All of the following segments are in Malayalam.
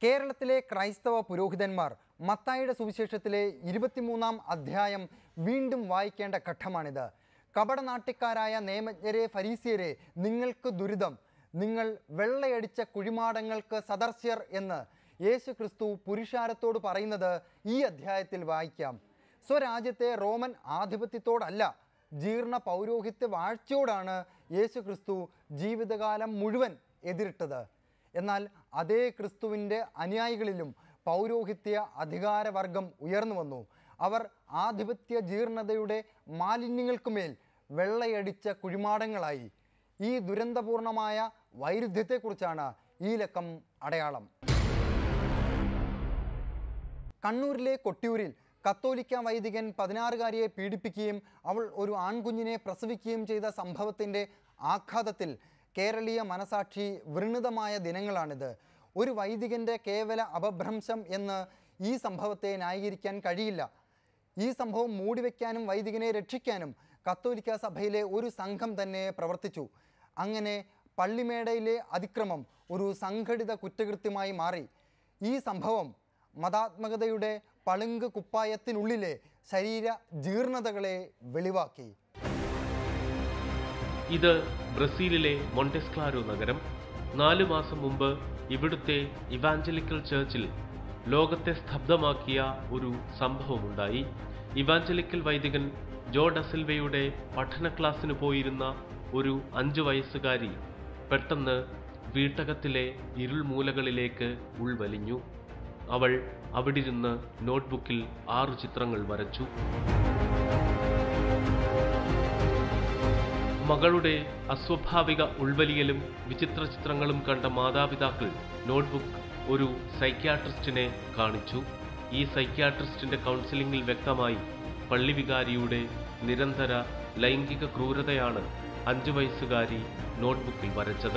കേരളത്തിലെ ക്രൈസ്തവ പുരോഹിതന്മാർ മത്തായിയുടെ സുവിശേഷത്തിലെ ഇരുപത്തിമൂന്നാം അധ്യായം വീണ്ടും വായിക്കേണ്ട ഘട്ടമാണിത് കപടനാട്ടിക്കാരായ നിയമജ്ഞരെ ഫരീസിയരെ നിങ്ങൾക്ക് ദുരിതം നിങ്ങൾ വെള്ളയടിച്ച കുഴിമാടങ്ങൾക്ക് സദർശ്യർ എന്ന് യേശു ക്രിസ്തു പുരുഷാരത്തോട് പറയുന്നത് ഈ അധ്യായത്തിൽ വായിക്കാം സ്വരാജ്യത്തെ റോമൻ ആധിപത്യത്തോടല്ല ജീർണ പൗരോഹിത്യ വാഴ്ചയോടാണ് യേശു ക്രിസ്തു ജീവിതകാലം മുഴുവൻ എതിരിട്ടത് എന്നാൽ അതേ ക്രിസ്തുവിൻ്റെ അനുയായികളിലും പൗരോഹിത്യ അധികാരവർഗം ഉയർന്നു വന്നു അവർ ആധിപത്യ ജീർണതയുടെ മാലിന്യങ്ങൾക്കുമേൽ വെള്ളയടിച്ച കുഴിമാടങ്ങളായി ഈ ദുരന്തപൂർണമായ വൈരുദ്ധ്യത്തെക്കുറിച്ചാണ് ഈ ലക്കം അടയാളം കണ്ണൂരിലെ കൊട്ടിയൂരിൽ കത്തോലിക്ക വൈദികൻ പതിനാറുകാരിയെ പീഡിപ്പിക്കുകയും അവൾ ഒരു ആൺകുഞ്ഞിനെ പ്രസവിക്കുകയും ചെയ്ത സംഭവത്തിൻ്റെ ആഘാതത്തിൽ കേരളീയ മനസാക്ഷി വൃണിതമായ ദിനങ്ങളാണിത് ഒരു വൈദികൻ്റെ കേവല അപഭ്രംശം എന്ന് ഈ സംഭവത്തെ ന്യായീകരിക്കാൻ കഴിയില്ല ഈ സംഭവം മൂടിവെക്കാനും വൈദികനെ രക്ഷിക്കാനും കത്തോലിക്ക സഭയിലെ ഒരു സംഘം തന്നെ പ്രവർത്തിച്ചു അങ്ങനെ പള്ളിമേടയിലെ അതിക്രമം ഒരു സംഘടിത കുറ്റകൃത്യമായി മാറി ഈ സംഭവം മതാത്മകതയുടെ പളുങ്ക് കുപ്പായത്തിനുള്ളിലെ ശരീര ജീർണതകളെ വെളിവാക്കി ഇത് ബ്രസീലിലെ മൊണ്ടെസ്ക്ലാരോ നഗരം നാലു മാസം മുമ്പ് ഇവിടുത്തെ ഇവാഞ്ചലിക്കൽ ചേർച്ചിൽ ലോകത്തെ സ്തബ്ധമാക്കിയ ഒരു സംഭവമുണ്ടായി ഇവാഞ്ചലിക്കൽ വൈദികൻ ജോ ഡസിൽവയുടെ പഠന ക്ലാസ്സിന് പോയിരുന്ന ഒരു അഞ്ചു വയസ്സുകാരി പെട്ടെന്ന് വീട്ടകത്തിലെ ഇരുൾമൂലകളിലേക്ക് ഉൾവലിഞ്ഞു അവൾ അവിടിരുന്ന് നോട്ട്ബുക്കിൽ ആറു ചിത്രങ്ങൾ വരച്ചു മകളുടെ അസ്വാഭാവിക ഉൾവലിയലും വിചിത്ര ചിത്രങ്ങളും കണ്ട മാതാപിതാക്കൾ നോട്ട്ബുക്ക് ഒരു സൈക്യാട്രിസ്റ്റിനെ കാണിച്ചു ഈ സൈക്യാട്രിസ്റ്റിന്റെ കൗൺസിലിംഗിൽ വ്യക്തമായി പള്ളിവികാരിയുടെ നിരന്തര ലൈംഗിക ക്രൂരതയാണ് അഞ്ചു വയസ്സുകാരി നോട്ട്ബുക്കിൽ വരച്ചത്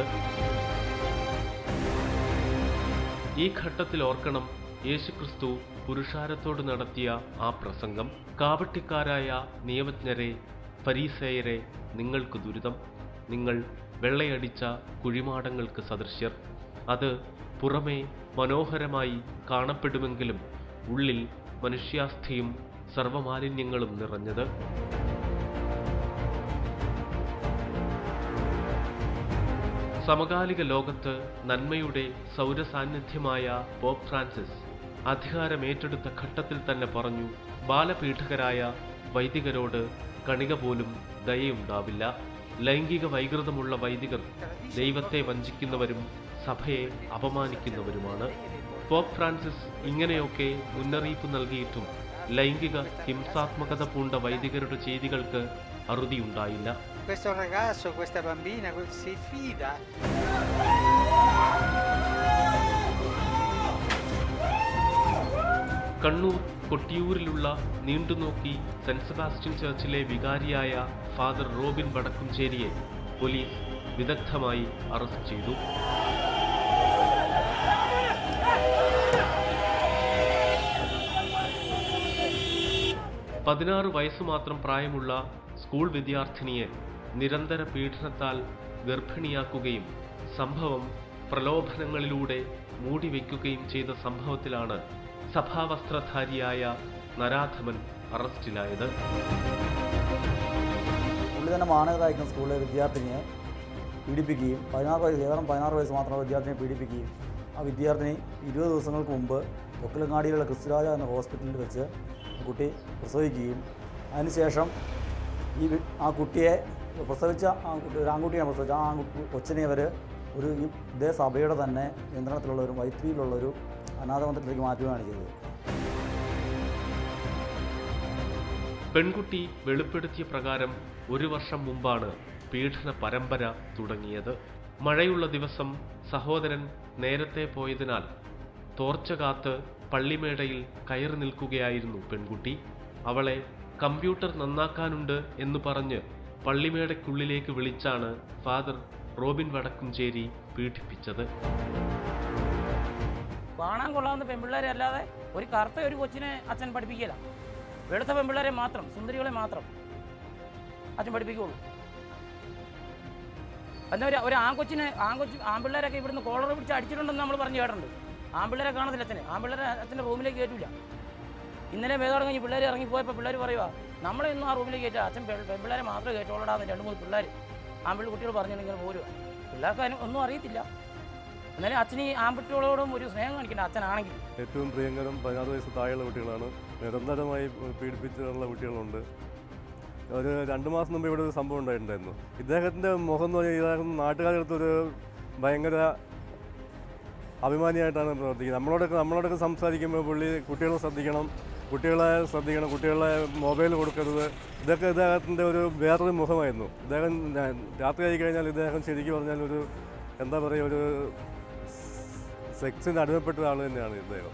ഈ ഘട്ടത്തിൽ ഓർക്കണം യേശുക്രിസ്തു പുരുഷാരത്തോട് നടത്തിയ ആ പ്രസംഗം കാവട്ടിക്കാരായ നിയമജ്ഞരെ ഫരീസേയരെ നിങ്ങൾക്ക് ദുരിതം നിങ്ങൾ വെള്ളയടിച്ച കുഴിമാടങ്ങൾക്ക് സദൃശ്യർ അത് പുറമേ മനോഹരമായി കാണപ്പെടുമെങ്കിലും ഉള്ളിൽ മനുഷ്യാസ്ഥയും സർവമാലിന്യങ്ങളും നിറഞ്ഞത് സമകാലിക ലോകത്ത് നന്മയുടെ സൗരസാന്നിധ്യമായ പോപ്പ് ഫ്രാൻസിസ് അധികാരമേറ്റെടുത്ത ഘട്ടത്തിൽ തന്നെ പറഞ്ഞു ബാലപീഠകരായ വൈദികരോട് കണിക പോലും ദയയുണ്ടാവില്ല ലൈംഗിക വൈകൃതമുള്ള വൈദികർ ദൈവത്തെ വഞ്ചിക്കുന്നവരും സഭയെ അപമാനിക്കുന്നവരുമാണ് പോപ്പ് ഫ്രാൻസിസ് ഇങ്ങനെയൊക്കെ മുന്നറിയിപ്പ് നൽകിയിട്ടും ലൈംഗിക ഹിംസാത്മകത പൂണ്ട വൈദികരുടെ ചെയ്തികൾക്ക് അറുതിയുണ്ടായില്ല Questo ragazzo, questa bambina que- si fida. Kannur കൊട്ടിയൂരിലുള്ള നീണ്ടുനോക്കി സെന്റ് സെബാസ്റ്റ്യൻ ചർച്ചിലെ വികാരിയായ ഫാദർ റോബിൻ വടക്കുംചേരിയെ പോലീസ് വിദഗ്ധമായി അറസ്റ്റ് ചെയ്തു പതിനാറ് വയസ്സ് മാത്രം പ്രായമുള്ള സ്കൂൾ വിദ്യാർത്ഥിനിയെ നിരന്തര പീഡനത്താൽ ഗർഭിണിയാക്കുകയും സംഭവം പ്രലോഭനങ്ങളിലൂടെ മൂടിവെക്കുകയും ചെയ്ത സംഭവത്തിലാണ് സഭാവസ്ത്രധാരിയായ നരാധമൻ അറസ്റ്റിലായത് പുള്ളി തന്നെ മാനേജറായിരിക്കുന്ന സ്കൂളിലെ വിദ്യാർത്ഥിനിയെ പീഡിപ്പിക്കുകയും പതിനാറ് വയസ്സ് ഏതാണ്ട് പതിനാറ് വയസ്സ് മാത്രമുള്ള വിദ്യാർത്ഥിനിയെ പീഡിപ്പിക്കുകയും ആ വിദ്യാർത്ഥിനി ഇരുപത് ദിവസങ്ങൾക്ക് മുമ്പ് തൊക്കിലങ്ങാടിയിലുള്ള ക്രിസ്തുരാജ എന്ന ഹോസ്പിറ്റലിൽ വെച്ച് ആ കുട്ടി പ്രസവിക്കുകയും അതിനുശേഷം ഈ വി- ആ കുട്ടിയെ പ്രസവിച്ച ആ കുട്ടി ഒരു ആൺകുട്ടിയാണ് പ്രസവിച്ച ആ ആൺകുട്ടി കൊച്ചിനെ അവർ ഒരു ഈ ഇതേ സഭയുടെ തന്നെ നിയന്ത്രണത്തിലുള്ള ഒരു വൈത്തിരിയിലുള്ള ഒരു അനാഥമന്ത്രത്തിലേക്ക് മാറ്റുകയാണ് ചെയ്തത് പെൺകുട്ടി വെളിപ്പെടുത്തിയ പ്രകാരം ഒരു വർഷം മുമ്പാണ് പീഡന പരമ്പര തുടങ്ങിയത് മഴയുള്ള ദിവസം സഹോദരൻ നേരത്തെ പോയതിനാൽ തോർച്ച കാത്ത് പള്ളിമേടയിൽ കയറി നിൽക്കുകയായിരുന്നു പെൺകുട്ടി അവളെ കമ്പ്യൂട്ടർ നന്നാക്കാനുണ്ട് എന്ന് പറഞ്ഞ് പള്ളിമേടയ്ക്കുള്ളിലേക്ക് വിളിച്ചാണ് ഫാദർ റോബിൻ വടക്കുംചേരി പീഡിപ്പിച്ചത് കാണാൻ കൊള്ളാവുന്ന പെൺപിള്ളേരെ അല്ലാതെ ഒരു കറുത്ത ഒരു കൊച്ചിനെ അച്ഛൻ പഠിപ്പിക്കില്ല വെളുത്ത പെൺപിള്ളേരെ മാത്രം സുന്ദരികളെ മാത്രം അച്ഛൻ പഠിപ്പിക്കുകയുള്ളൂ എന്താ ഒരു ഒരു ആൺകൊച്ചിനെ ആൺകൊച്ചി ആൺപിള്ളേരൊക്കെ ഇവിടുന്ന് കോളർ പിടിച്ച് അടിച്ചിട്ടുണ്ടെന്ന് നമ്മൾ പറഞ്ഞു കേട്ടിട്ടുണ്ട് ആമ്പിള്ളേരെ കാണത്തില്ല അച്ഛന് ആമ്പിള്ളേരെ അച്ഛൻ്റെ റൂമിലേക്ക് കയറ്റില്ല ഇന്നലെ വേദോടെ കഴിഞ്ഞ് പിള്ളേർ ഇറങ്ങിപ്പോയപ്പോൾ പിള്ളേർ പറയുക നമ്മളെ ഒന്നും ആ റൂമിലേക്ക് കയറ്റുക അച്ഛൻ പെ- പെൺപിള്ളേരെ മാത്രമേ കയറ്റോളടാന്ന് രണ്ട് മൂന്ന് പിള്ളേർ ആമ്പിള്ളി കുട്ടികൾ പറഞ്ഞിങ്ങനെ പോരുക പിള്ളേർക്ക് അതിന് ഒന്നും അറിയത്തില്ല എന്നാലും അച്ഛന് ഈ ആൺകുട്ടികളോടും ഒരു സ്നേഹം കാണിക്കേണ്ട അച്ഛനാണെങ്കിൽ ഏറ്റവും പ്രിയങ്കരം പതിനാറ് വയസ്സ് താഴെയുള്ള കുട്ടികളാണ് നിരന്തരമായി പീഡിപ്പിച്ചിട്ടുള്ള കുട്ടികളുണ്ട് ഒരു രണ്ട് മാസം മുമ്പ് ഇവിടെ ഒരു സംഭവം ഉണ്ടായിട്ടുണ്ടായിരുന്നു ഇദ്ദേഹത്തിൻ്റെ മുഖം എന്ന് പറഞ്ഞാൽ ഇദ്ദേഹം നാട്ടുകാരടുത്തൊരു ഭയങ്കര അഭിമാനിയായിട്ടാണ് പ്രവർത്തിക്കുന്നത് നമ്മളോടൊക്കെ നമ്മളോടൊക്കെ സംസാരിക്കുമ്പോൾ പുള്ളി കുട്ടികളെ ശ്രദ്ധിക്കണം കുട്ടികളെ ശ്രദ്ധിക്കണം കുട്ടികളെ മൊബൈൽ കൊടുക്കരുത് ഇതൊക്കെ ഇദ്ദേഹത്തിൻ്റെ ഒരു വേറൊരു മുഖമായിരുന്നു ഇദ്ദേഹം ഞാൻ- രാത്രി ആയി കഴിഞ്ഞാൽ ഇദ്ദേഹം ശരിക്കും പറഞ്ഞാൽ ഒരു എന്താ പറയുക ഒരു സെക്സിന് അടിമപ്പെട്ട ആൾ തന്നെയാണ് ഇദ്ദേഹം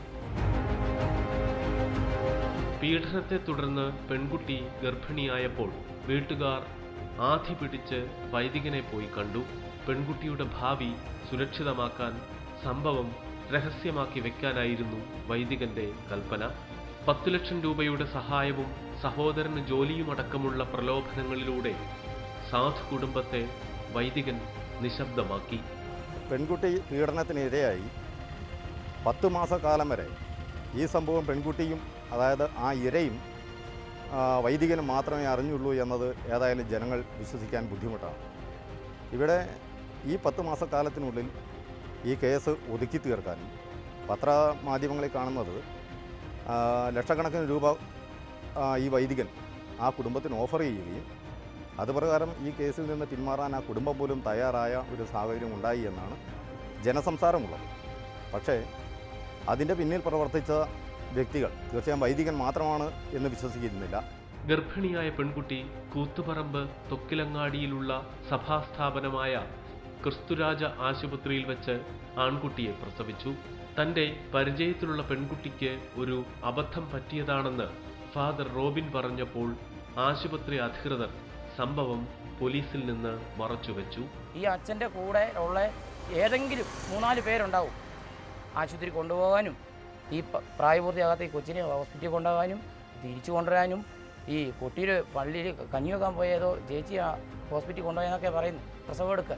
പീഡനത്തെ തുടർന്ന് പെൺകുട്ടി ഗർഭിണിയായപ്പോൾ വീട്ടുകാർ ആധി പിടിച്ച് വൈദികനെ പോയി കണ്ടു പെൺകുട്ടിയുടെ ഭാവി സുരക്ഷിതമാക്കാൻ സംഭവം രഹസ്യമാക്കി വെക്കാനായിരുന്നു വൈദികന്റെ കൽപ്പന പത്തു ലക്ഷം രൂപയുടെ സഹായവും സഹോദരന് ജോലിയുമടക്കമുള്ള പ്രലോഭനങ്ങളിലൂടെ സാധു കുടുംബത്തെ വൈദികൻ നിശബ്ദമാക്കി പെൺകുട്ടി പീഡനത്തിനിരയായി പത്ത് മാസക്കാലം വരെ ഈ സംഭവം പെൺകുട്ടിയും അതായത് ആ ഇരയും ആ, വൈദികനും മാത്രമേ അറിഞ്ഞുള്ളൂ എന്നത് ഏതായാലും ജനങ്ങൾ വിശ്വസിക്കാൻ ബുദ്ധിമുട്ടാണ് ഇവിടെ ഈ പത്ത് മാസക്കാലത്തിനുള്ളിൽ ഈ കേസ് ഒതുക്കി തീർക്കാനും പത്രമാധ്യമങ്ങളിൽ കാണുന്നത് ആ, ലക്ഷക്കണക്കിന് രൂപ ആ, ഈ വൈദികൻ ആ കുടുംബത്തിന് ഓഫർ ചെയ്യുകയും അതുപ്രകാരം ഈ കേസിൽ നിന്ന് പിന്മാറാൻ ആ കുടുംബം പോലും തയ്യാറായ ഒരു സാഹചര്യം ഉണ്ടായി എന്നാണ് ജനസംസാരമുള്ളത് പക്ഷേ അതിൻ്റെ പിന്നിൽ പ്രവർത്തിച്ച വ്യക്തികൾ തീർച്ചയായും വൈദികൻ മാത്രമാണ് എന്ന് വിശ്വസിക്കുന്നില്ല ഗർഭിണിയായ പെൺകുട്ടി കൂത്തുപറമ്പ് തൊക്കിലങ്ങാടിയിലുള്ള സഭാസ്ഥാപനമായ ക്രിസ്തുരാജ ആശുപത്രിയിൽ വെച്ച് ആൺകുട്ടിയെ പ്രസവിച്ചു തന്റെ പരിചയത്തിലുള്ള പെൺകുട്ടിക്ക് ഒരു അബദ്ധം പറ്റിയതാണെന്ന് ഫാദർ റോബിൻ പറഞ്ഞപ്പോൾ ആശുപത്രി അധികൃതർ സംഭവം പോലീസിൽ നിന്ന് മറച്ചുവെച്ചു ഈ അച്ഛൻ്റെ കൂടെ ഉള്ള ഏതെങ്കിലും മൂന്നാല് പേരുണ്ടാവും ആശുപത്രി കൊണ്ടുപോകാനും ഈ പ- പ്രായപൂർത്തിയാകാത്ത ഈ കൊച്ചിനെ ഹോസ്പിറ്റലിൽ കൊണ്ടുപോകാനും തിരിച്ചു കൊണ്ടുവരാനും ഈ കുട്ടിയിൽ പള്ളിയിൽ കഞ്ഞി വെക്കാൻ പോയതോ ചേച്ചി ആ ഹോസ്പിറ്റലിൽ കൊണ്ടുപോയെന്നൊക്കെ പറയുന്നു പ്രസവം എടുക്കാൻ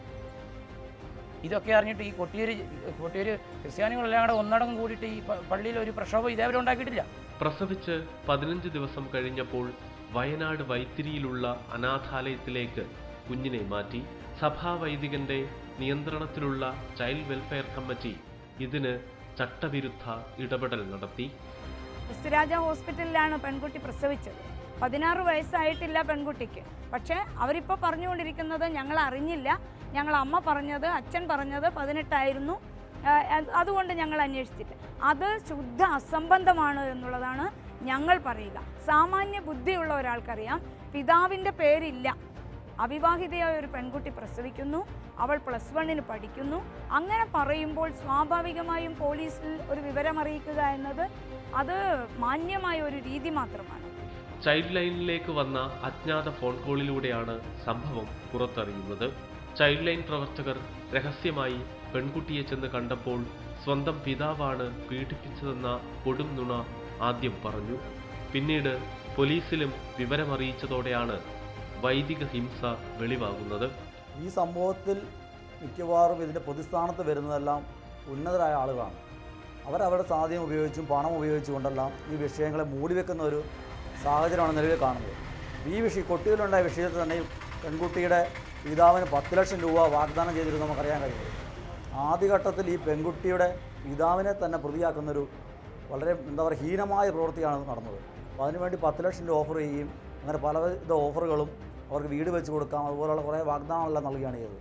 ഇതൊക്കെ അറിഞ്ഞിട്ട് ഈ കൊട്ടിയൂർ കൊട്ടിയൂർ ക്രിസ്ത്യാനികളെല്ലാം കൂടെ ഒന്നടങ്കം കൂടിയിട്ട് ഈ പ- പള്ളിയിൽ ഒരു പ്രക്ഷോഭം ഇതേവരെ ഉണ്ടാക്കിയിട്ടില്ല പ്രസവിച്ച് പതിനഞ്ച് ദിവസം കഴിഞ്ഞപ്പോൾ വയനാട് വൈത്തിരിയിലുള്ള അനാഥാലയത്തിലേക്ക് കുഞ്ഞിനെ മാറ്റി സഭാവൈദികന്റെ നിയന്ത്രണത്തിലുള്ള ചൈൽഡ് വെൽഫെയർ കമ്മിറ്റി ഇതിന് ചട്ടവിരുദ്ധ ഇടപെടൽ നടത്തി ക്രിസ്തുരാജ ഹോസ്പിറ്റലിലാണ് പെൺകുട്ടി പ്രസവിച്ചത് പതിനാറ് വയസ്സായിട്ടില്ല പെൺകുട്ടിക്ക് പക്ഷേ അവരിപ്പോൾ പറഞ്ഞുകൊണ്ടിരിക്കുന്നത് ഞങ്ങൾ അറിഞ്ഞില്ല ഞങ്ങൾ അമ്മ പറഞ്ഞത് അച്ഛൻ പറഞ്ഞത് പതിനെട്ടായിരുന്നു ആ, അത് അതുകൊണ്ട് ഞങ്ങൾ അന്വേഷിച്ചില്ല അത് ശുദ്ധ അസംബന്ധമാണ് എന്നുള്ളതാണ് ഞങ്ങൾ പറയുക സാമാന്യ ബുദ്ധിയുള്ള ഒരാൾക്കറിയാം പിതാവിൻ്റെ പേരില്ല അവിവാഹിതയായ ഒരു പെൺകുട്ടി പ്രസവിക്കുന്നു അവൾ പ്ലസ് വണ്ണിന് പഠിക്കുന്നു അങ്ങനെ പറയുമ്പോൾ സ്വാഭാവികമായും പോലീസിൽ ഒരു വിവരം അറിയിക്കുക എന്നത് അത് മാന്യമായ ഒരു രീതി മാത്രമാണ് ചൈൽഡ് ലൈനിലേക്ക് വന്ന അജ്ഞാത ഫോൺ കോളിലൂടെയാണ് സംഭവം പുറത്തറിയുന്നത് ചൈൽഡ് ലൈൻ പ്രവർത്തകർ രഹസ്യമായി പെൺകുട്ടിയെ ചെന്ന് കണ്ടപ്പോൾ സ്വന്തം പിതാവാണ് പീഡിപ്പിച്ചതെന്ന കൊടും നുണ ആദ്യം പറഞ്ഞു പിന്നീട് പോലീസിലും വിവരമറിയിച്ചതോടെയാണ് വൈദിക ഹിംസ വെളിവാകുന്നത് ഈ സംഭവത്തിൽ മിക്കവാറും ഇതിൻ്റെ പ്രതിസ്ഥാനത്ത് വരുന്നതെല്ലാം ഉന്നതരായ ആളുകളാണ് അവരവരുടെ സ്വാധീനം ഉപയോഗിച്ചും പണം ഉപയോഗിച്ചും കൊണ്ടെല്ലാം ഈ വിഷയങ്ങളെ മൂടിവെക്കുന്ന ഒരു സാഹചര്യമാണ് നിലവിൽ കാണുന്നത് ഈ വിഷയം കൊട്ടിയിലുണ്ടായ വിഷയത്തിൽ തന്നെ ഈ പെൺകുട്ടിയുടെ പിതാവിന് പത്ത് ലക്ഷം രൂപ വാഗ്ദാനം ചെയ്തിരുന്നു നമുക്കറിയാൻ കഴിയും ആദ്യഘട്ടത്തിൽ ഈ പെൺകുട്ടിയുടെ പിതാവിനെ തന്നെ പ്രതിയാക്കുന്നൊരു വളരെ എന്താ പറയുക ഹീനമായ പ്രവൃത്തിയാണ് നടന്നത് അപ്പോൾ അതിനുവേണ്ടി പത്ത് ലക്ഷം രൂപ ഓഫർ ചെയ്യുകയും അങ്ങനെ പലവിധ ഓഫറുകളും അവർക്ക് വീട് വെച്ച് കൊടുക്കാം അതുപോലുള്ള കുറേ വാഗ്ദാനങ്ങളെല്ലാം നൽകുകയാണ് ചെയ്തത്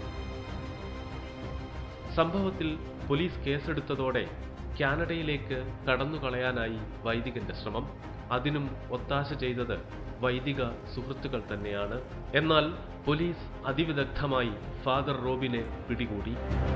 സംഭവത്തിൽ പോലീസ് കേസെടുത്തതോടെ കാനഡയിലേക്ക് കടന്നുകളയാനായി വൈദികന്റെ ശ്രമം അതിനും ഒത്താശ ചെയ്തത് വൈദിക സുഹൃത്തുക്കൾ തന്നെയാണ് എന്നാൽ പോലീസ് അതിവിദഗ്ധമായി ഫാദർ റോബിനെ പിടികൂടി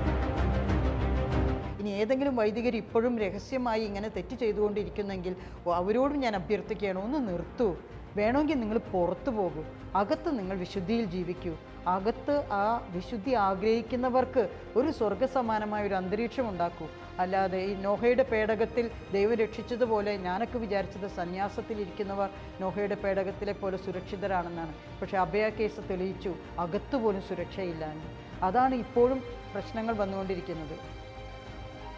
ഇനി ഏതെങ്കിലും വൈദികർ ഇപ്പോഴും രഹസ്യമായി ഇങ്ങനെ തെറ്റ് ചെയ്തുകൊണ്ടിരിക്കുന്നെങ്കിൽ ഓ, അവരോടും ഞാൻ അഭ്യർത്ഥിക്കുകയാണ് ഒന്ന് നിർത്തൂ വേണമെങ്കിൽ നിങ്ങൾ പുറത്തു പോകൂ അകത്ത് നിങ്ങൾ വിശുദ്ധിയിൽ ജീവിക്കൂ അകത്ത് ആ വിശുദ്ധി ആഗ്രഹിക്കുന്നവർക്ക് ഒരു സ്വർഗസമാനമായ ഒരു അന്തരീക്ഷം ഉണ്ടാക്കൂ അല്ലാതെ ഈ നോഹയുടെ പേടകത്തിൽ ദൈവം രക്ഷിച്ചതുപോലെ ഞാനൊക്കെ വിചാരിച്ചത് സന്യാസത്തിലിരിക്കുന്നവർ നോഹയുടെ പേടകത്തിലെ പോലെ സുരക്ഷിതരാണെന്നാണ് പക്ഷേ അഭയ കേസ് തെളിയിച്ചു അകത്തുപോലും സുരക്ഷയില്ല എന്ന് അതാണ് ഇപ്പോഴും പ്രശ്നങ്ങൾ വന്നുകൊണ്ടിരിക്കുന്നത്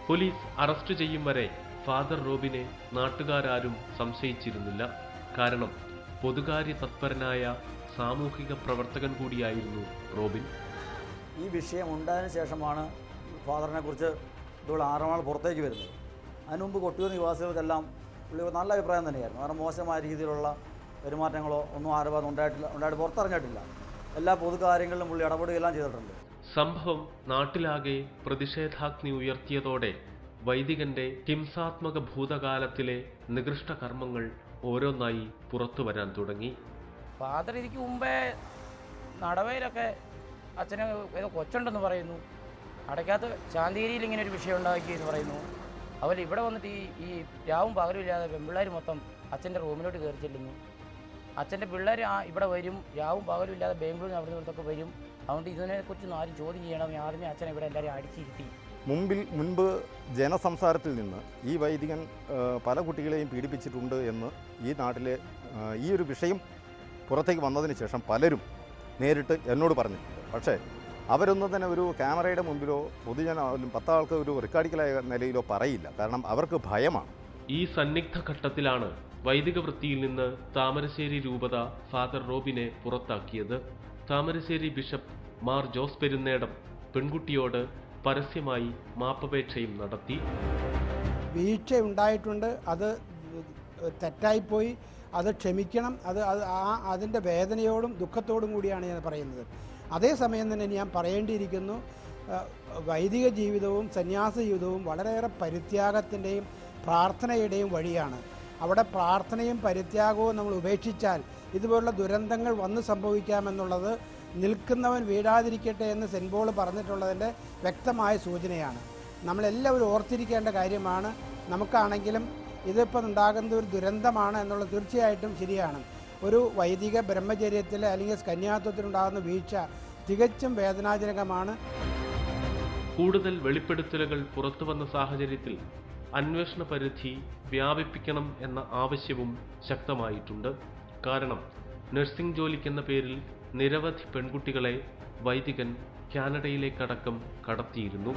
പോലീസ് അറസ്റ്റ് ചെയ്യും വരെ ഫാദർ റോബിനെ നാട്ടുകാരാരും സംശയിച്ചിരുന്നില്ല കാരണം പൊതുകാര്യ തത്പരനായ സാമൂഹിക പ്രവർത്തകൻ കൂടിയായിരുന്നു റോബിൻ ഈ വിഷയം ഉണ്ടായതിനു ശേഷമാണ് ഫാദറിനെ കുറിച്ച് ഇതുപോലെ ആറനാൾ പുറത്തേക്ക് വരുന്നത് അതിനു മുമ്പ് കൊട്ടിയൂർ നിവാസികൾക്കെല്ലാം പുള്ളി ഒരു നല്ല അഭിപ്രായം തന്നെയായിരുന്നു കാരണം മോശമായ രീതിയിലുള്ള പെരുമാറ്റങ്ങളോ ഒന്നും ആരും ഉണ്ടായിട്ടില്ല ഉണ്ടായിട്ട് പുറത്തറിഞ്ഞിട്ടില്ല എല്ലാ പൊതുകാര്യങ്ങളിലും പുള്ളി ഇടപെടുകയെല്ലാം ചെയ്തിട്ടുണ്ട് സംഭവം നാട്ടിലാകെ പ്രതിഷേധാഗ്നി ഉയർത്തിയതോടെ വൈദികന്റെ ഹിംസാത്മക ഭൂതകാലത്തിലെ നികൃഷ്ട കർമ്മങ്ങൾ ഓരോന്നായി പുറത്തു വരാൻ തുടങ്ങി ഫാദർ ഇതിക്ക് മുമ്പേ നടവയിലൊക്കെ അച്ഛന് ഏതോ കൊച്ചുണ്ടെന്ന് പറയുന്നു അടയ്ക്കാത്ത ശാന്തിഗിരിയിൽ ഇങ്ങനെ ഒരു വിഷയം ഉണ്ടാക്കി എന്ന് പറയുന്നു അവർ ഇവിടെ വന്നിട്ട് ഈ ഈ രാവും പകലും ഇല്ലാതെ പെൺപിള്ളേർ മൊത്തം അച്ഛൻ്റെ റൂമിലോട്ട് കയറി ചെല്ലുന്നു അച്ഛൻ്റെ പിള്ളേർ ആ ഇവിടെ വരും രാവും പകലും ഇല്ലാതെ ബാംഗ്ലൂരിൽ അവിടെ നിന്നൊക്കെ വരും അതുകൊണ്ട് ഇതിനെക്കുറിച്ചൊന്നും ആരും ചോദ്യം ചെയ്യണം ആദ്യമേ അച്ഛനെ ഇവിടെ എല്ലാവരും അടിച്ചിരുത്തി മുമ്പിൽ മുൻപ് ജനസംസാരത്തിൽ നിന്ന് ഈ വൈദികൻ ആ, പല കുട്ടികളെയും പീഡിപ്പിച്ചിട്ടുണ്ട് എന്ന് ഈ നാട്ടിലെ ആ, ഈ ഒരു വിഷയം പുറത്തേക്ക് വന്നതിന് ശേഷം പലരും നേരിട്ട് എന്നോട് പറഞ്ഞിട്ടുണ്ട് പക്ഷേ അവരൊന്നും തന്നെ ഒരു ക്യാമറയുടെ മുമ്പിലോ പൊതുജന പത്താൾക്ക് ഒരു റെക്കോർഡിക്കലായ നിലയിലോ പറയില്ല കാരണം അവർക്ക് ഭയമാണ് ഈ സന്നിഗ്ധ ഘട്ടത്തിലാണ് വൈദിക വൃത്തിയിൽ നിന്ന് താമരശ്ശേരി രൂപത ഫാദർ റോബിനെ പുറത്താക്കിയത് താമരശ്ശേരി ബിഷപ്പ് മാർ ജോസ് പെരുന്നേടം പെൺകുട്ടിയോട് പരസ്യമായി മാപ്പപേക്ഷയും നടത്തി വീഴ്ച ഉണ്ടായിട്ടുണ്ട് അത് തെറ്റായിപ്പോയി അത് ക്ഷമിക്കണം അത് അത് ആ അതിൻ്റെ വേദനയോടും ദുഃഖത്തോടും കൂടിയാണ് ഞാൻ പറയുന്നത് അതേസമയം തന്നെ ഞാൻ പറയേണ്ടിയിരിക്കുന്നു ആ, വൈദിക ജീവിതവും സന്യാസ ജീവിതവും വളരെയേറെ പരിത്യാഗത്തിൻ്റെയും പ്രാർത്ഥനയുടെയും വഴിയാണ് അവിടെ പ്രാർത്ഥനയും പരിത്യാഗവും നമ്മൾ ഉപേക്ഷിച്ചാൽ ഇതുപോലുള്ള ദുരന്തങ്ങൾ വന്ന് സംഭവിക്കാമെന്നുള്ളത് നിൽക്കുന്നവൻ വീഴാതിരിക്കട്ടെ എന്ന് സെൻറ്റ് പോൾ പറഞ്ഞിട്ടുള്ളതിൻ്റെ വ്യക്തമായ സൂചനയാണ് നമ്മളെല്ലാവരും ഓർത്തിരിക്കേണ്ട കാര്യമാണ് നമുക്കാണെങ്കിലും ഇതിപ്പോൾ ഉണ്ടാകുന്ന ഒരു ദുരന്തമാണ് എന്നുള്ളത് തീർച്ചയായിട്ടും ശരിയാണ് ഒരു വൈദിക ബ്രഹ്മചര്യത്തിൽ അല്ലെങ്കിൽ കന്യാത്വത്തിലുണ്ടാകുന്ന വീഴ്ച തികച്ചും വേദനാജനകമാണ് കൂടുതൽ വെളിപ്പെടുത്തലുകൾ പുറത്തു വന്ന സാഹചര്യത്തിൽ അന്വേഷണ പരിധി വ്യാപിപ്പിക്കണം എന്ന ആവശ്യവും ശക്തമായിട്ടുണ്ട് കാരണം നഴ്സിംഗ് ജോലിക്കെന്ന പേരിൽ നിരവധി പെൺകുട്ടികളെ വൈദികൻ കാനഡയിലേക്കടക്കം കടത്തിയിരുന്നു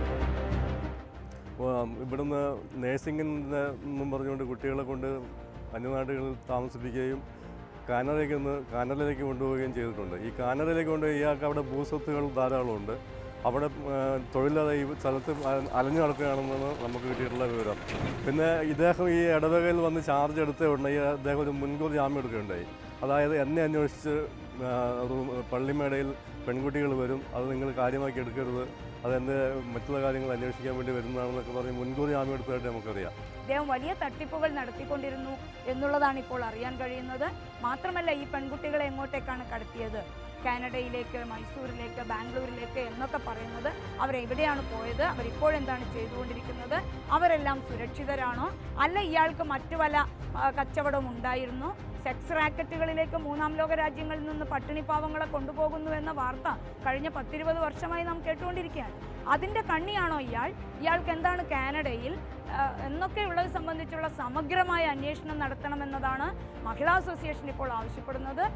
അപ്പോൾ ഇവിടുന്ന് നേഴ്സിംഗിൻ്റെ എന്നും പറഞ്ഞുകൊണ്ട് കുട്ടികളെ കൊണ്ട് അന്യനാടുകളിൽ താമസിപ്പിക്കുകയും കാനഡയിലേക്ക് നിന്ന് കാനഡയിലേക്ക് കൊണ്ടുപോവുകയും ചെയ്തിട്ടുണ്ട് ഈ കാനഡയിലേക്ക് കൊണ്ട് ഇയാൾക്ക് അവിടെ ഭൂസ്വത്തുകൾ ധാരാളമുണ്ട് അവിടെ ആ, തൊഴിലാതെ ഈ സ്ഥലത്ത് അ- അലഞ്ഞു നടക്കുകയാണെന്നാണ് നമുക്ക് കിട്ടിയിട്ടുള്ള വിവരം പിന്നെ ഇദ്ദേഹം ഈ ഇടവകയിൽ വന്ന് ചാർജ് എടുത്ത ഉടനെ ഈ അദ്ദേഹം ഒരു മുൻകൂർ ജാമ്യം എടുക്കുകയുണ്ടായി അതായത് എന്നെ അന്വേഷിച്ച് ആ, റൂം പള്ളിമേടയിൽ പെൺകുട്ടികൾ വരും അത് നിങ്ങൾ കാര്യമാക്കി എടുക്കരുത് അതെൻ്റെ മറ്റുള്ള കാര്യങ്ങൾ അന്വേഷിക്കാൻ വേണ്ടി വരുന്നതാണെന്നൊക്കെ പറഞ്ഞ് മുൻകൂർ ജാമ്യം എടുത്തതായിട്ട് നമുക്കറിയാം ഇദ്ദേഹം വലിയ തട്ടിപ്പുകൾ നടത്തിക്കൊണ്ടിരുന്നു എന്നുള്ളതാണ് ഇപ്പോൾ അറിയാൻ കഴിയുന്നത് മാത്രമല്ല ഈ പെൺകുട്ടികളെ എങ്ങോട്ടേക്കാണ് കടത്തിയത് കാനഡയിലേക്ക് മൈസൂരിലേക്ക് ബാംഗ്ലൂരിലേക്ക് എന്നൊക്കെ പറയുന്നത് അവരെവിടെയാണ് പോയത് അവരിപ്പോഴെന്താണ് ചെയ്തുകൊണ്ടിരിക്കുന്നത് അവരെല്ലാം സുരക്ഷിതരാണോ അല്ല ഇയാൾക്ക് മറ്റു വല്ല ആ, കച്ചവടം ഉണ്ടായിരുന്നു സെക്സ് റാക്കറ്റുകളിലേക്ക് മൂന്നാം ലോക രാജ്യങ്ങളിൽ നിന്ന് പട്ടിണി പാവങ്ങളെ കൊണ്ടുപോകുന്നു എന്ന വാർത്ത കഴിഞ്ഞ പത്തിരുപത് വർഷമായി നാം കേട്ടുകൊണ്ടിരിക്കുകയാണ് അതിൻ്റെ കണ്ണിയാണോ ഇയാൾ ഇയാൾക്ക് എന്താണ് കാനഡയിൽ ആ, എന്നൊക്കെയുള്ളത് സംബന്ധിച്ചുള്ള സമഗ്രമായ അന്വേഷണം നടത്തണമെന്നതാണ് മഹിളാ അസോസിയേഷൻ ഇപ്പോൾ ആവശ്യപ്പെടുന്നത്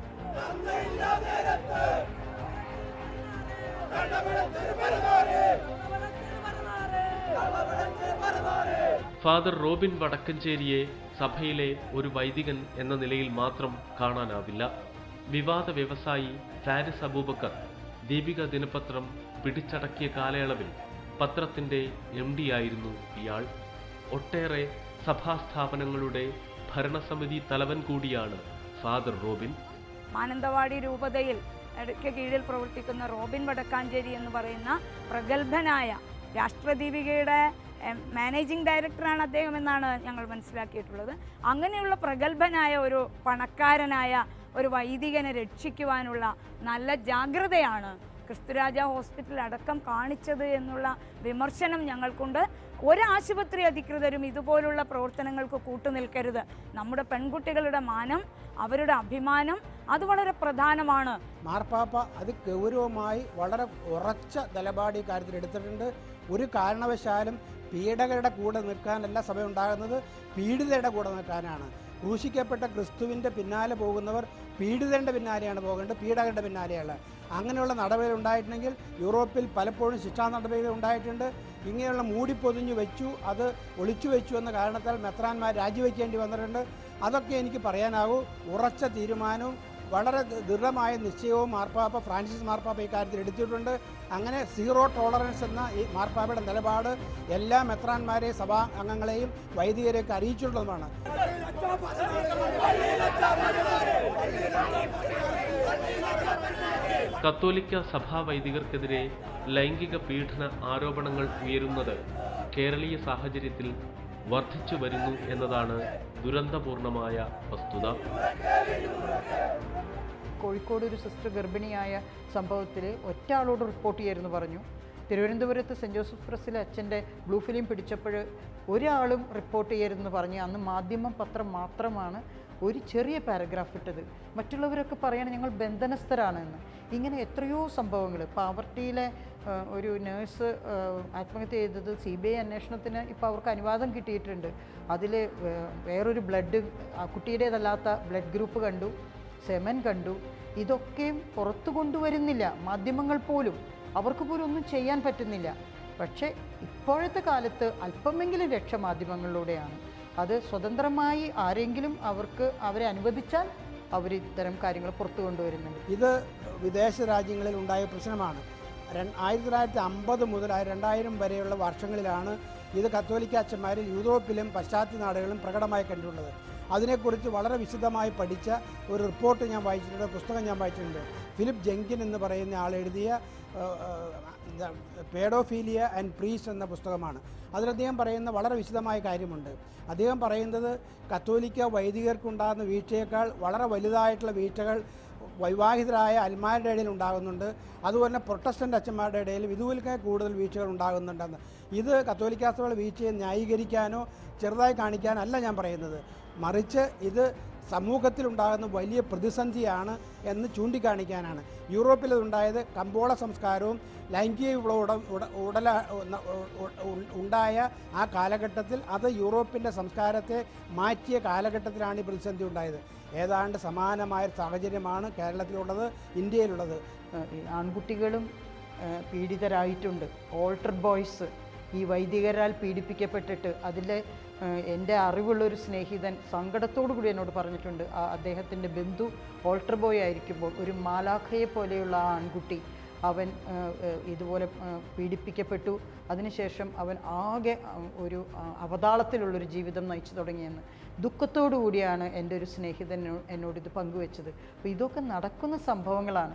ഫാദർ റോബിൻ വടക്കഞ്ചേരിയെ സഭയിലെ ഒരു വൈദികൻ എന്ന നിലയിൽ മാത്രം കാണാനാവില്ല വിവാദ വ്യവസായി ഫാരിസ് അബൂബക്കർ ദീപിക ദിനപത്രം പിടിച്ചടക്കിയ കാലയളവിൽ പത്രത്തിന്റെ എം ആയിരുന്നു ഇയാൾ ഒട്ടേറെ സഭാസ്ഥാപനങ്ങളുടെ ഭരണസമിതി തലവൻ കൂടിയാണ് ഫാദർ റോബിൻ മാനന്തവാടി രൂപതയിൽ ഇടയ്ക്ക് കീഴിൽ പ്രവർത്തിക്കുന്ന റോബിൻ വടക്കാഞ്ചേരി എന്ന് പറയുന്ന പ്രഗത്ഭനായ രാഷ്ട്രദീപികയുടെ എം, മാനേജിംഗ് ഡയറക്ടറാണ് അദ്ദേഹം എന്നാണ് ഞങ്ങൾ മനസ്സിലാക്കിയിട്ടുള്ളത് അങ്ങനെയുള്ള പ്രഗത്ഭനായ ഒരു പണക്കാരനായ ഒരു വൈദികനെ രക്ഷിക്കുവാനുള്ള നല്ല ജാഗ്രതയാണ് ക്രിസ്തുരാജ ഹോസ്പിറ്റൽ അടക്കം കാണിച്ചത് എന്നുള്ള വിമർശനം ഞങ്ങൾക്കുണ്ട് ഒരു ആശുപത്രി അധികൃതരും ഇതുപോലുള്ള പ്രവർത്തനങ്ങൾക്ക് കൂട്ടുനിൽക്കരുത് നമ്മുടെ പെൺകുട്ടികളുടെ മാനം അവരുടെ അഭിമാനം അത് വളരെ പ്രധാനമാണ് മാർപ്പാപ്പ അത് ഗൗരവമായി വളരെ ഉറച്ച നിലപാട് ഈ കാര്യത്തിൽ എടുത്തിട്ടുണ്ട് ഒരു കാരണവശാലും പീഡകരുടെ കൂടെ നിൽക്കാനല്ല സഭ ഉണ്ടാകുന്നത് പീഡിതയുടെ കൂടെ നിൽക്കാനാണ് ക്രൂശിക്കപ്പെട്ട ക്രിസ്തുവിൻ്റെ പിന്നാലെ പോകുന്നവർ പീഡിതൻ്റെ പിന്നാലെയാണ് പോകേണ്ടത് പീഡകൻ്റെ പിന്നാലെയല്ല അങ്ങനെയുള്ള നടപടികൾ ഉണ്ടായിട്ടുണ്ടെങ്കിൽ യൂറോപ്പിൽ പലപ്പോഴും ശിക്ഷാ നടപടികൾ ഉണ്ടായിട്ടുണ്ട് ഇങ്ങനെയുള്ള മൂടിപ്പൊതിഞ്ഞു വെച്ചു അത് ഒളിച്ചു വെച്ചു എന്ന കാരണത്താൽ മെത്രാന്മാർ രാജിവെക്കേണ്ടി വന്നിട്ടുണ്ട് അതൊക്കെ എനിക്ക് പറയാനാകൂ ഉറച്ച തീരുമാനവും വളരെ ദ- ദൃഢമായ നിശ്ചയവും മാർപ്പാപ്പ ഫ്രാൻസിസ് മാർപ്പാപ്പ ഇക്കാര്യത്തിൽ എടുത്തിട്ടുണ്ട് അങ്ങനെ സീറോ ടോളറൻസ് എന്ന ഈ മാർപ്പാപ്പയുടെ നിലപാട് എല്ലാ മെത്രാന്മാരെയും സഭാ അംഗങ്ങളെയും വൈദികരെയൊക്കെ അറിയിച്ചിട്ടുള്ളതുമാണ് കത്തോലിക്ക സഭാ വൈദികർക്കെതിരെ ലൈംഗിക പീഡന ആരോപണങ്ങൾ ഉയരുന്നത് കേരളീയ സാഹചര്യത്തിൽ വർദ്ധിച്ചു വരുന്നു എന്നതാണ് ദുരന്തപൂർണമായ വസ്തുത കോഴിക്കോട് ഒരു സിസ്റ്റർ ഗർഭിണിയായ സംഭവത്തിൽ ഒറ്റ ആളോട് റിപ്പോർട്ട് ചെയ്യായിരുന്നു പറഞ്ഞു തിരുവനന്തപുരത്ത് സെൻറ് ജോസഫ് പ്രസ്സിലെ അച്ഛൻ്റെ ബ്ലൂ ഫിലിം പിടിച്ചപ്പോൾ ഒരാളും റിപ്പോർട്ട് ചെയ്യരുതെന്ന് പറഞ്ഞ് അന്ന് മാധ്യമം പത്രം മാത്രമാണ് ഒരു ചെറിയ പാരഗ്രാഫ് ഇട്ടത് മറ്റുള്ളവരൊക്കെ പറയണം ഞങ്ങൾ ബന്ധനസ്ഥരാണ് എന്ന് ഇങ്ങനെ എത്രയോ സംഭവങ്ങൾ പാവർട്ടിയിലെ ആ, ഒരു നേഴ്സ് ആത്മഹത്യ ചെയ്തത് സി ബി ഐ അന്വേഷണത്തിന് ഇപ്പോൾ അവർക്ക് അനുവാദം കിട്ടിയിട്ടുണ്ട് അതിൽ വേറൊരു ബ്ലഡ് ആ കുട്ടിയുടേതല്ലാത്ത ബ്ലഡ് ഗ്രൂപ്പ് കണ്ടു സെമൻ കണ്ടു ഇതൊക്കെയും പുറത്തു കൊണ്ടുവരുന്നില്ല മാധ്യമങ്ങൾ പോലും അവർക്ക് പോലും ഒന്നും ചെയ്യാൻ പറ്റുന്നില്ല പക്ഷേ ഇപ്പോഴത്തെ കാലത്ത് അല്പമെങ്കിലും രക്ഷ മാധ്യമങ്ങളിലൂടെയാണ് അത് സ്വതന്ത്രമായി ആരെങ്കിലും അവർക്ക് അവരെ അനുവദിച്ചാൽ അവർ ഇത്തരം കാര്യങ്ങൾ പുറത്തു കൊണ്ടുവരുന്നുണ്ട് ഇത് വിദേശ രാജ്യങ്ങളിൽ ഉണ്ടായ പ്രശ്നമാണ് രൺ- ആയിരത്തി തൊള്ളായിരത്തി അമ്പത് മുതൽ ആ രണ്ടായിരം വരെയുള്ള വർഷങ്ങളിലാണ് ഇത് കത്തോലിക്ക അച്ഛന്മാരിൽ യൂറോപ്പിലും പാശ്ചാത്യ നാടുകളിലും പ്രകടമായി കണ്ടിട്ടുള്ളത് അതിനെക്കുറിച്ച് വളരെ വിശദമായി പഠിച്ച ഒരു റിപ്പോർട്ട് ഞാൻ വായിച്ചിട്ടുണ്ട് പുസ്തകം ഞാൻ വായിച്ചിട്ടുണ്ട് ഫിലിപ്പ് ജെങ്കിൻ എന്ന് പറയുന്ന ആൾ എഴുതിയ പേഡോഫീലിയ ആൻഡ് പ്രീസ് എന്ന പുസ്തകമാണ് അതിൽ അദ്ദേഹം പറയുന്ന വളരെ വിശദമായ കാര്യമുണ്ട് അദ്ദേഹം പറയുന്നത് കത്തോലിക്ക വൈദികർക്കുണ്ടാകുന്ന വീഴ്ചയേക്കാൾ വളരെ വലുതായിട്ടുള്ള വീഴ്ചകൾ വൈവാഹിതരായ അൽമാരുടെ ഇടയിൽ ഉണ്ടാകുന്നുണ്ട് അതുപോലെ പ്രൊട്ടസ്റ്റൻ്റ് അച്ഛന്മാരുടെ ഇടയിലും ഇതുപോലൊക്കെ കൂടുതൽ വീഴ്ചകൾ ഉണ്ടാകുന്നുണ്ടെന്ന് ഇത് കത്തോലിക്ക സഭയുടെ വീഴ്ചയെ ന്യായീകരിക്കാനോ ചെറുതായി കാണിക്കാനോ അല്ല ഞാൻ പറയുന്നത് മറിച്ച് ഇത് സമൂഹത്തിലുണ്ടാകുന്ന വലിയ പ്രതിസന്ധിയാണ് എന്ന് ചൂണ്ടിക്കാണിക്കാനാണ് യൂറോപ്പിൽ ഉണ്ടായത് കമ്പോള സംസ്കാരവും ലൈംഗിക വിപ്ലവം ഉട- ഉട- ഉടല ഉ- ഉ- ഉ- ഉണ്ടായ ആ കാലഘട്ടത്തിൽ അത് യൂറോപ്പിൻ്റെ സംസ്കാരത്തെ മാറ്റിയ കാലഘട്ടത്തിലാണ് ഈ പ്രതിസന്ധി ഉണ്ടായത് ഏതാണ്ട് സമാനമായ ഒരു സാഹചര്യമാണ് കേരളത്തിലുള്ളത് ഇന്ത്യയിലുള്ളത് ഏഹ് ഈ ആൺകുട്ടികളും ഏഹ് പീഡിതരായിട്ടുണ്ട് ഓൾട്ടർ ബോയ്സ് ഈ വൈദികരാൽ പീഡിപ്പിക്കപ്പെട്ടിട്ട് അതിൽ എൻ്റെ അറിവുള്ളൊരു സ്നേഹിതൻ സങ്കടത്തോടു കൂടി എന്നോട് പറഞ്ഞിട്ടുണ്ട് ആ അദ്ദേഹത്തിൻ്റെ ബന്ധു ഓൾട്ടർ ബോയ് ആയിരിക്കുമ്പോൾ ഒരു മാലാഖയെ പോലെയുള്ള ആ ആൺകുട്ടി അവൻ ഏഹ്, ഏഹ്, ഇതുപോലെ ഏഹ്, പീഡിപ്പിക്കപ്പെട്ടു അതിനുശേഷം അവൻ ആകെ അഹ്, ഒരു അഹ്, അവതാളത്തിലുള്ളൊരു ജീവിതം നയിച്ചു തുടങ്ങിയെന്ന് ദുഃഖത്തോടു കൂടിയാണ് എൻ്റെ ഒരു സ്നേഹിതൻ എന്നോ- എന്നോട് ഇത് പങ്കുവെച്ചത് അപ്പോൾ ഇതൊക്കെ നടക്കുന്ന സംഭവങ്ങളാണ്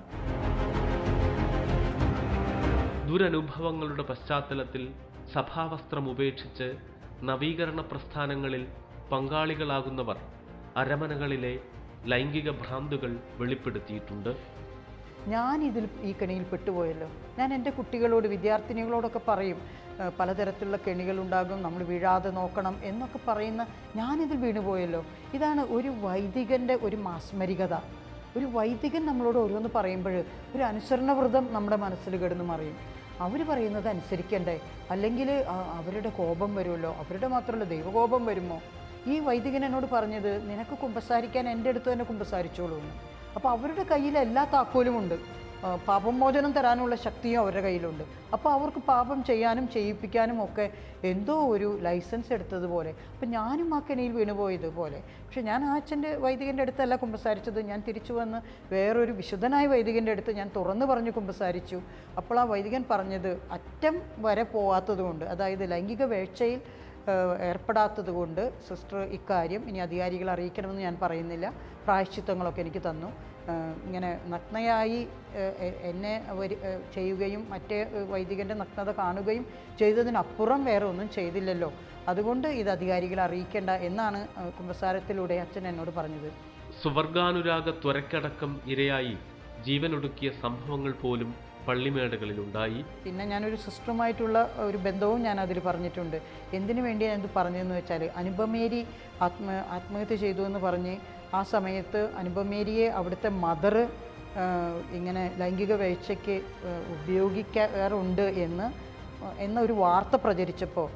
ദുരനുഭവങ്ങളുടെ പശ്ചാത്തലത്തിൽ സഭാവസ്ത്രം ഉപേക്ഷിച്ച് നവീകരണ പ്രസ്ഥാനങ്ങളിൽ പങ്കാളികളാകുന്നവർ അരമനകളിലെ ലൈംഗിക ഭ്രാന്തുകൾ വെളിപ്പെടുത്തിയിട്ടുണ്ട് ഞാൻ ഇതിൽ ഈ കെണിയിൽ പെട്ടുപോയല്ലോ ഞാൻ എൻ്റെ കുട്ടികളോട് വിദ്യാർത്ഥിനികളോടൊക്കെ പറയും "ഏഹ് പലതരത്തിലുള്ള കെണികളുണ്ടാകും നമ്മൾ വീഴാതെ നോക്കണം എന്നൊക്കെ പറയുന്ന ഞാനിതിൽ വീണുപോയല്ലോ ഇതാണ് ഒരു വൈദികൻ്റെ ഒരു മാസ്മരികത ഒരു വൈദികൻ നമ്മളോട് ഓരോന്ന് പറയുമ്പോൾ ഒരു അനുസരണവ്രതം നമ്മുടെ മനസ്സിൽ കിടന്ന് മറിയും അവർ പറയുന്നത് അനുസരിക്കണ്ടേ അല്ലെങ്കിൽ ആ- അവരുടെ കോപം വരുമല്ലോ അവരുടെ മാത്രമല്ല ദൈവകോപം വരുമോ ഈ വൈദികൻ എന്നോട് പറഞ്ഞത് നിനക്ക് കുമ്പസാരിക്കാൻ എൻ്റെ അടുത്ത് തന്നെ കുമ്പസാരിച്ചോളൂ എന്ന് അപ്പോൾ അവരുടെ കയ്യിൽ എല്ലാ താക്കോലും ഉണ്ട് ആ, പാപമോചനം തരാനുള്ള ശക്തിയും അവരുടെ കയ്യിലുണ്ട് അപ്പോൾ അവർക്ക് പാപം ചെയ്യാനും ചെയ്യിപ്പിക്കാനും ഒക്കെ എന്തോ ഒരു ലൈസൻസ് എടുത്തതുപോലെ അപ്പം ഞാനും ആ കെണിയിൽ വീണുപോയതുപോലെ പക്ഷെ ഞാൻ ആ അച്ഛൻ്റെ വൈദികൻ്റെ അടുത്തല്ല കുമ്പസാരിച്ചത് ഞാൻ തിരിച്ചു വന്ന് വേറൊരു വിശുദ്ധനായ വൈദികൻ്റെ അടുത്ത് ഞാൻ തുറന്നു പറഞ്ഞു കുമ്പസാരിച്ചു അപ്പോൾ ആ വൈദികൻ പറഞ്ഞത് അറ്റം വരെ പോവാത്തതുകൊണ്ട് അതായത് ലൈംഗിക വീഴ്ചയിൽ ഏഹ് ഏർപ്പെടാത്തത് കൊണ്ട് സിസ്റ്റർ ഇക്കാര്യം ഇനി അധികാരികളെ അറിയിക്കണമെന്ന് ഞാൻ പറയുന്നില്ല പ്രായശ്ചിത്തങ്ങളൊക്കെ എനിക്ക് തന്നു ഏഹ് ഇങ്ങനെ നഗ്നയായി ഏഹ് എ- എന്നെ വരി ഏഹ് ചെയ്യുകയും മറ്റേ ഏഹ് വൈദികൻ്റെ നഗ്നത കാണുകയും ചെയ്തതിനപ്പുറം വേറെ ഒന്നും ചെയ്തില്ലല്ലോ അതുകൊണ്ട് ഇത് അധികാരികളെ അറിയിക്കേണ്ട എന്നാണ് ഏഹ് കുമ്പസാരത്തിലൂടെ അച്ഛൻ എന്നോട് പറഞ്ഞത് സുവർഗാനുരാഗ ത്വരക്കടക്കം ഇരയായി ജീവനൊടുക്കിയ സംഭവങ്ങൾ പോലും പള്ളിമേടകളിലുണ്ടായി പിന്നെ ഞാനൊരു സിസ്റ്ററുമായിട്ടുള്ള ഒരു ബന്ധവും ഞാൻ അതിൽ പറഞ്ഞിട്ടുണ്ട് എന്തിനു വേണ്ടി ഞാൻ ഇത് പറഞ്ഞതെന്ന് വെച്ചാൽ അനുപമേരി ആത്മ ആത്മഹത്യ ചെയ്തു എന്ന് പറഞ്ഞ് ആ സമയത്ത് അനുപമേരിയെ അവിടുത്തെ മദർ ഇങ്ങനെ ലൈംഗിക വീഴ്ചയ്ക്ക് ഏഹ് ഉപയോഗിക്കാറുണ്ട് എന്ന് എന്നൊരു വാർത്ത പ്രചരിച്ചപ്പോൾ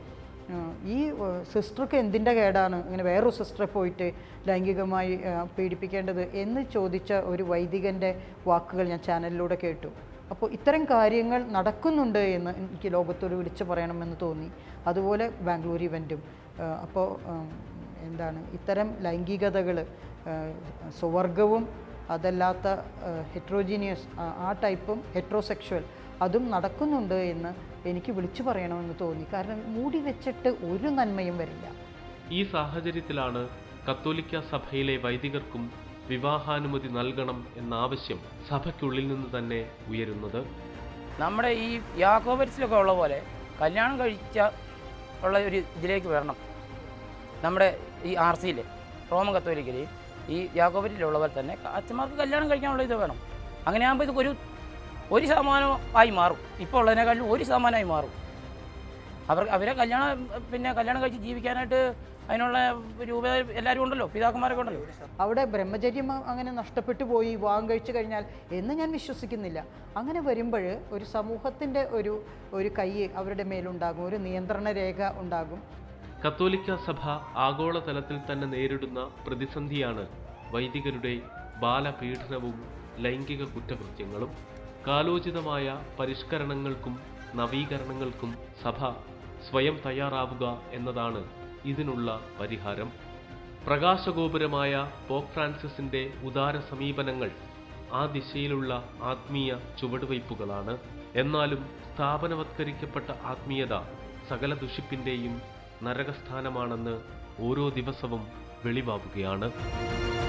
ആ, ഈ സിസ്റ്റർക്ക് എന്തിൻ്റെ കേടാണ് ഇങ്ങനെ വേറൊരു സിസ്റ്ററെ പോയിട്ട് ലൈംഗികമായി ആ, പീഡിപ്പിക്കേണ്ടത് എന്ന് ചോദിച്ച ഒരു വൈദികൻ്റെ വാക്കുകൾ ഞാൻ ചാനലിലൂടെ കേട്ടു അപ്പോൾ ഇത്തരം കാര്യങ്ങൾ നടക്കുന്നുണ്ട് എന്ന് എനിക്ക് ലോകത്തോട് വിളിച്ചു പറയണമെന്ന് തോന്നി അതുപോലെ ബാംഗ്ലൂർ ഇവൻറ്റും അപ്പോൾ എന്താണ് ഇത്തരം ലൈംഗികതകൾ സ്വവർഗവും അതല്ലാത്ത ഹെട്രോജീനിയസ് ആ ടൈപ്പും ഹെട്രോസെക്ഷൽ അതും നടക്കുന്നുണ്ട് എന്ന് എനിക്ക് വിളിച്ചു പറയണമെന്ന് തോന്നി കാരണം മൂടി വെച്ചിട്ട് ഒരു നന്മയും വരില്ല ഈ സാഹചര്യത്തിലാണ് കത്തോലിക്ക സഭയിലെ വൈദികർക്കും വിവാഹാനുമതി നൽകണം എന്ന ആവശ്യം സഭയ്ക്കുള്ളിൽ നിന്ന് തന്നെ ഉയരുന്നത് നമ്മുടെ ഈ യാക്കോബരിസിലൊക്കെ ഉള്ള പോലെ കല്യാണം കഴിച്ച ഉള്ള ഒരു ഇതിലേക്ക് വരണം നമ്മുടെ ഈ ആർ സിയിൽ റോമൻ കത്തോലിക്കൽ ഈ യാക്കോബരിലുള്ള പോലെ തന്നെ അച്ഛന്മാർക്ക് കല്യാണം കഴിക്കാനുള്ള ഇത് വേണം അങ്ങനെയാകുമ്പോൾ ഇത് ഒരു ഒരു ശതമാനമായി മാറും ഇപ്പോൾ ഉള്ളതിനേക്കാളും ഒരു ശതമാനമായി മാറും അവർ അവരെ കല്യാണം പിന്നെ കല്യാണം കഴിച്ച് ജീവിക്കാനായിട്ട് അതിനുള്ള രൂപ എല്ലാവരും ഉണ്ടല്ലോ പിതാക്കന്മാരൊക്കെ ഉണ്ടല്ലോ അവിടെ ബ്രഹ്മചര്യം അങ്ങനെ നഷ്ടപ്പെട്ടു പോയി വിവാഹം കഴിച്ചു കഴിഞ്ഞാൽ എന്ന് ഞാൻ വിശ്വസിക്കുന്നില്ല അങ്ങനെ വരുമ്പോൾ ഒരു സമൂഹത്തിൻ്റെ ഒരു ഒരു കൈ അവരുടെ മേലുണ്ടാകും ഒരു നിയന്ത്രണ രേഖ ഉണ്ടാകും കത്തോലിക്ക സഭ ആഗോളതലത്തിൽ തന്നെ നേരിടുന്ന പ്രതിസന്ധിയാണ് വൈദികരുടെ ബാലപീഡനവും ലൈംഗിക കുറ്റകൃത്യങ്ങളും കാലോചിതമായ പരിഷ്കരണങ്ങൾക്കും നവീകരണങ്ങൾക്കും സഭ സ്വയം തയ്യാറാവുക എന്നതാണ് ഇതിനുള്ള പരിഹാരം പ്രകാശഗോപുരമായ പോപ്പ് ഫ്രാൻസിസിന്റെ ഉദാര സമീപനങ്ങൾ ആ ദിശയിലുള്ള ആത്മീയ ചുവടുവയ്പ്പുകളാണ് എന്നാലും സ്ഥാപനവത്കരിക്കപ്പെട്ട ആത്മീയത സകല ദുഷിപ്പിന്റെയും നരകസ്ഥാനമാണെന്ന് ഓരോ ദിവസവും വെളിവാകുകയാണ്